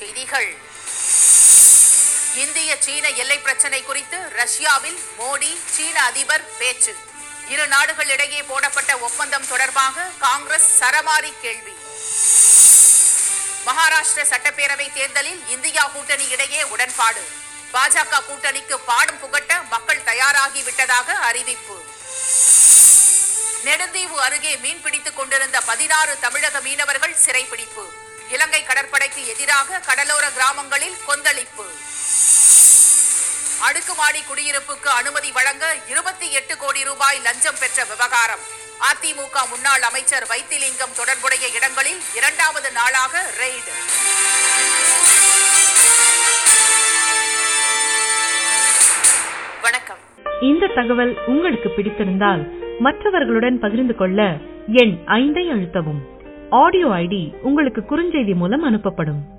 செய்திகள் இந்திய சீன எல்லை பிரச்சினை குறித்து ரஷ்யாவில் மோடி சீன அதிபர் பேச்சு இரு நாடுகளிடையே போடப்பட்ட ஒப்பந்தம் தொடர்பாக காங்கிரஸ் சரமாரி கேள்வி மகாராஷ்டிர சட்டப்பேரவை தேர்தலில் இந்தியா கூட்டணி இடையே உடன்பாடு பாஜக கூட்டணிக்கு பாடம் புகட்ட மக்கள் தயாராகிவிட்டதாக அறிவிப்பு நெடுந்தீவு அருகே மீன்பிடித்துக் கொண்டிருந்த பதினாறு தமிழக மீனவர்கள் சிறைப்பிடிப்பு இலங்கை கடற்படைக்கு எதிராக கடலோர கிராமங்களில் கொந்தளிப்பு அடுக்குமாடி குடியிருப்புக்கு அனுமதி வழங்க இருபத்தி எட்டு கோடி ரூபாய் லஞ்சம் பெற்ற விவகாரம் அதிமுக முன்னாள் அமைச்சர் வைத்திலிங்கம் தொடர்புடைய இடங்களில் இரண்டாவது நாளாக ரெய்டு வணக்கம் இந்த தகவல் உங்களுக்கு பிடித்திருந்தால் மற்றவர்களுடன் பகிர்ந்து கொள்ள எண் ஐந்தை அழுத்தவும் ஆடியோ ஐடி உங்களுக்கு குறுஞ்செய்தி மூலம் அனுப்பப்படும்